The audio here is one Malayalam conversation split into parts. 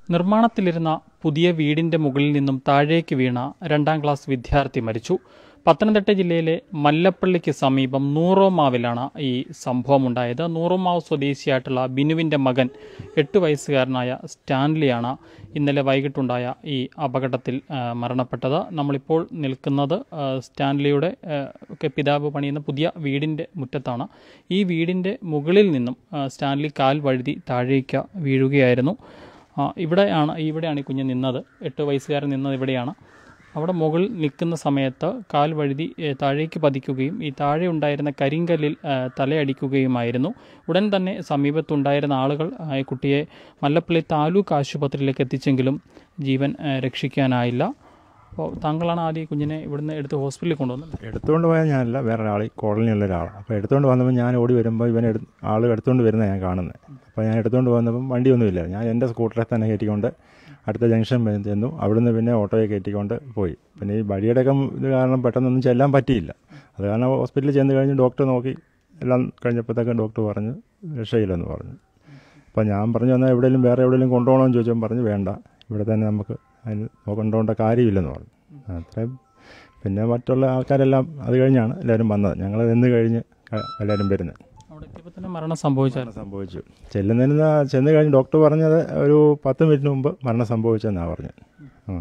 നിർമ്മാണത്തിലിരുന്ന പുതിയ വീടിന്റെ മുകളിൽ നിന്നും താഴേക്ക് വീണ രണ്ടാം ക്ലാസ് വിദ്യാർത്ഥി മരിച്ചു പത്തനംതിട്ട ജില്ലയിലെ മല്ലപ്പള്ളിക്ക് സമീപം നൂറോമാവിലാണ് ഈ സംഭവം ഉണ്ടായത് നൂറോമാവ് സ്വദേശിയായിട്ടുള്ള ബിനുവിന്റെ മകൻ എട്ട് വയസ്സുകാരനായ സ്റ്റാൻലിയാണ് ഇന്നലെ വൈകിട്ടുണ്ടായ ഈ അപകടത്തിൽ ആ, മരണപ്പെട്ടത് നമ്മളിപ്പോൾ നിൽക്കുന്നത് ആ, സ്റ്റാൻലിയുടെ ആ, ഒക്കെ പിതാവ് പണിയുന്ന പുതിയ വീടിൻ്റെ മുറ്റത്താണ് ഈ വീടിൻ്റെ മുകളിൽ നിന്നും ആ, സ്റ്റാൻലി കാൽ വഴുതി താഴേക്ക് വീഴുകയായിരുന്നു ആ, ഇവിടെയാണ് ഇവിടെയാണ് ഈ കുഞ്ഞ് നിന്നത് എട്ട് വയസ്സുകാരൻ നിന്നത് ഇവിടെയാണ് അവിടെ മുകളിൽ നിൽക്കുന്ന സമയത്ത് കാൽ വഴുതി ഏ, താഴേക്ക് പതിക്കുകയും ഈ താഴെ ഉണ്ടായിരുന്ന കരിങ്കല്ലിൽ ആ, തലയടിക്കുകയുമായിരുന്നു ഉടൻ തന്നെ സമീപത്തുണ്ടായിരുന്ന ആളുകൾ ആ, ഈ കുട്ടിയെ മല്ലപ്പള്ളി താലൂക്ക് ആശുപത്രിയിലേക്ക് എത്തിച്ചെങ്കിലും ജീവൻ ആ, രക്ഷിക്കാനായില്ല അപ്പോൾ താങ്കളാണ് ആദ്യം ഈ കുഞ്ഞിനെ ഇവിടുന്ന് എടുത്ത് ഹോസ്പിറ്റലിൽ കൊണ്ടുവന്നത് എടുത്തുകൊണ്ട് പോയാൽ ഞാനല്ല വേറെ ഒരാൾ ഈ കോളനിയുള്ള ഒരാൾ അപ്പോൾ എടുത്തുകൊണ്ട് വന്നപ്പോൾ ഞാൻ ഓടി വരുമ്പോൾ ഇവൻ എടു ആൾ എടുത്തുകൊണ്ട് വരുന്നത് ഞാൻ കാണുന്നത് അപ്പോൾ ഞാൻ എടുത്തുകൊണ്ട് വന്നപ്പം വണ്ടിയൊന്നുമില്ല ഞാൻ എൻ്റെ സ്കൂട്ടറെ തന്നെ കയറ്റിക്കൊണ്ട് അടുത്ത ജംഗ്ഷൻ വരെ ചെന്നു അവിടുന്ന് പിന്നെ ഓട്ടോയെ കയറ്റിക്കൊണ്ട് പോയി പിന്നെ ഈ വഴിയുടെയൊക്കെ ഇത് കാരണം പെട്ടെന്നൊന്നും ചെല്ലാൻ പറ്റിയില്ല അത് കാരണം ഹോസ്പിറ്റലിൽ ചെന്ന് കഴിഞ്ഞ് ഡോക്ടർ നോക്കി എല്ലാം കഴിഞ്ഞപ്പോഴത്തേക്കും ഡോക്ടർ പറഞ്ഞു രക്ഷയില്ലെന്ന് പറഞ്ഞു അപ്പോൾ ഞാൻ പറഞ്ഞു എന്നാൽ എവിടെയെങ്കിലും വേറെ എവിടെയെങ്കിലും കൊണ്ടുപോകണമെന്ന് ചോദിച്ചപ്പോൾ പറഞ്ഞു വേണ്ട ഇവിടെ തന്നെ നമുക്ക് അതിന് കൊണ്ടുപോകേണ്ട കാര്യമില്ലെന്ന് പറഞ്ഞു അത്രയും പിന്നെ മറ്റുള്ള ആൾക്കാരെല്ലാം അത് കഴിഞ്ഞാണ് എല്ലാവരും വന്നത് ഞങ്ങൾ നിന്ന് കഴിഞ്ഞ് ക- എല്ലാവരും വരുന്നത് അവിടെ എത്തിയപ്പോൾ തന്നെ മരണം സംഭവിച്ചായിരുന്നു സംഭവിച്ചു ചെല്ലുന്നതിന് ചെന്ന് കഴിഞ്ഞ് ഡോക്ടർ പറഞ്ഞത് ഒരു പത്ത് മിനിറ്റ് മുമ്പ് മരണം സംഭവിച്ചെന്നാണ് പറഞ്ഞത് ആ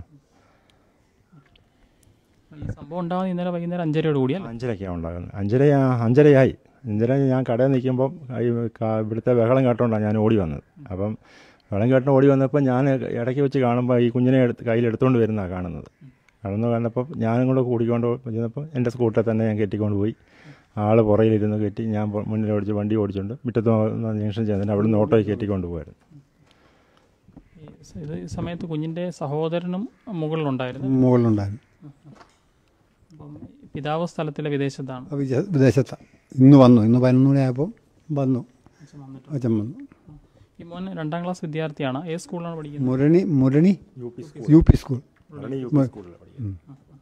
ഈ സംഭവം ഉണ്ടാകുന്ന ഇന്നലെ വൈകുന്നേരം അഞ്ചരയോട് കൂടിയല്ലേ അഞ്ചരയ്ക്കാണ് ഉണ്ടാകുന്നത് അഞ്ചര അഞ്ചരയായി അഞ്ചര ഞാൻ കടയിൽ നിൽക്കുമ്പോൾ ഈ ക- ഇവിടുത്തെ ബഹളം കേട്ടോണ്ടാണ് ഞാൻ ഓടി വന്നത് അപ്പം ബഹളം കേട്ടോ ഓടി വന്നപ്പോൾ ഞാൻ ഇടയ്ക്ക് വെച്ച് കാണുമ്പോൾ ഈ കുഞ്ഞിനെ എടുത്ത് കയ്യിൽ എടുത്തുകൊണ്ട് വരുന്നതാണ് കാണുന്നത് കാണുന്ന കണ്ടപ്പോൾ ഞാനും കൂടെ കൂടിക്കൊണ്ട് ചെന്നപ്പോൾ എൻ്റെ സ്കൂട്ടറിൽ തന്നെ ഞാൻ കെട്ടിക്കൊണ്ട് പോയി ആൾ പുറകിലിരുന്ന് കെട്ടി ഞാൻ പൊ- മുന്നിൽ ഓടിച്ച് വണ്ടി ഓടിച്ചുകൊണ്ട് മുറ്റത്ത് ജംഗ്ഷൻ ചെന്നിട്ട് അവിടെ നിന്ന് ഓട്ടോയിൽ കെട്ടിക്കൊണ്ട് പോയിരുന്നു ഈ സ- ഇത് ഈ സമയത്ത് കുഞ്ഞിന്റെ സഹോദരനും മുകളിലുണ്ടായിരുന്നു മുകളിലുണ്ടായിരുന്നു അപ്പം പിതാവ് സ്ഥലത്തിലെ വിദേശത്താണ് അപ്പോൾ വിദേശ- വിദേശത്താണ് ഇന്ന് വന്നു ഇന്ന് പതിനൊന്ന് മണിയായപ്പോൾ വന്നു അച്ഛൻ വന്നിട്ട് അച്ഛൻ വന്നു ഈ മോൻ രണ്ടാം ക്ലാസ് വിദ്യാർത്ഥിയാണ് ഏത് സ്കൂളിലാണ് പഠിക്കുന്നത് Murani Murani U P school ഉം.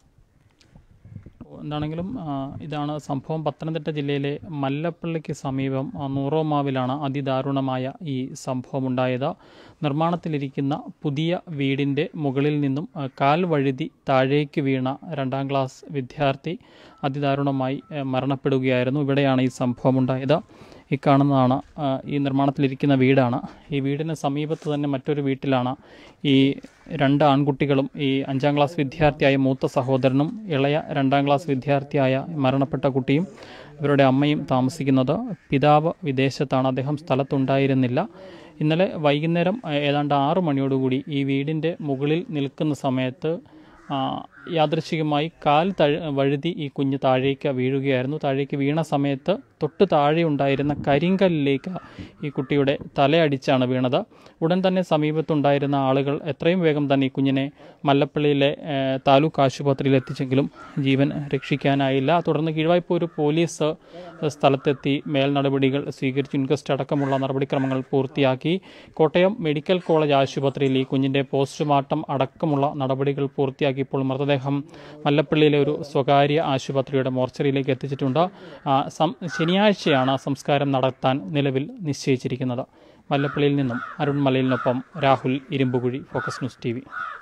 എന്താണെങ്കിലും ആ, ഇതാണ് സംഭവം പത്തനംതിട്ട ജില്ലയിലെ മല്ലപ്പള്ളിക്ക് സമീപം ആ, നൂറോമാവിലാണ് അതിദാരുണമായ ഈ സംഭവം ഉണ്ടായത് നിർമ്മാണത്തിലിരിക്കുന്ന പുതിയ വീടിൻ്റെ മുകളിൽ നിന്നും ആ, കാൽ വഴുതി താഴേക്ക് വീണ രണ്ടാം ക്ലാസ് വിദ്യാർത്ഥി അതിദാരുണമായി ആ, മരണപ്പെടുകയായിരുന്നു ഇവിടെയാണ് ഈ സംഭവം ഉണ്ടായത് ഈ കാണുന്നതാണ് ആ, ഈ നിർമ്മാണത്തിലിരിക്കുന്ന വീടാണ് ഈ വീടിന് സമീപത്ത് തന്നെ മറ്റൊരു വീട്ടിലാണ് ഈ രണ്ട് ആൺകുട്ടികളും ഈ അഞ്ചാം ക്ലാസ് വിദ്യാർത്ഥിയായ മൂത്ത സഹോദരനും ഇളയ രണ്ടാം ക്ലാസ് വിദ്യാർത്ഥിയായ മരണപ്പെട്ട കുട്ടിയും ഇവരുടെ അമ്മയും താമസിക്കുന്നത് പിതാവ് വിദേശത്താണ് അദ്ദേഹം സ്ഥലത്തുണ്ടായിരുന്നില്ല ഇന്നലെ വൈകുന്നേരം ആ, ഏതാണ്ട് ആറു മണിയോടുകൂടി ഈ വീടിൻ്റെ മുകളിൽ നിൽക്കുന്ന സമയത്ത് ആ, യാദൃശികമായി കാൽ തഴ വഴുതി ഈ കുഞ്ഞ് താഴേക്ക് വീഴുകയായിരുന്നു താഴേക്ക് വീണ സമയത്ത് തൊട്ട് താഴെ ഉണ്ടായിരുന്ന കരിങ്കല്ലിലേക്ക് ഈ കുട്ടിയുടെ തലയടിച്ചാണ് വീണത് ഉടൻ തന്നെ സമീപത്തുണ്ടായിരുന്ന ആളുകൾ എത്രയും വേഗം തന്നെ ഈ കുഞ്ഞിനെ മല്ലപ്പള്ളിയിലെ ഏ, താലൂക്ക് ആശുപത്രിയിൽ എത്തിച്ചെങ്കിലും ജീവൻ രക്ഷിക്കാനായില്ല തുടർന്ന് കീഴ്വായ്പൂർ പോലീസ് സ്ഥലത്തെത്തി മേൽ നടപടികൾ സ്വീകരിച്ച് ഇൻക്വസ്റ്റ് അടക്കമുള്ള നടപടിക്രമങ്ങൾ പൂർത്തിയാക്കി കോട്ടയം മെഡിക്കൽ കോളേജ് ആശുപത്രിയിൽ ഈ കുഞ്ഞിൻ്റെ പോസ്റ്റ്മോർട്ടം അടക്കമുള്ള നടപടികൾ പൂർത്തിയാക്കിയപ്പോൾ മൃതദേഹം മല്ലപ്പള്ളിയിലെ ഒരു സ്വകാര്യ ആശുപത്രിയുടെ മോർച്ചറിയിലേക്ക് എത്തിച്ചിട്ടുണ്ട് ആ, സം- ശനിയാഴ്ചയാണ് സംസ്കാരം നടത്താൻ നിലവിൽ നിശ്ചയിച്ചിരിക്കുന്നത് മല്ലപ്പള്ളിയിൽ നിന്നും അരുൺ മലയിലിനൊപ്പം Rahul Irumbukuzhi focus news T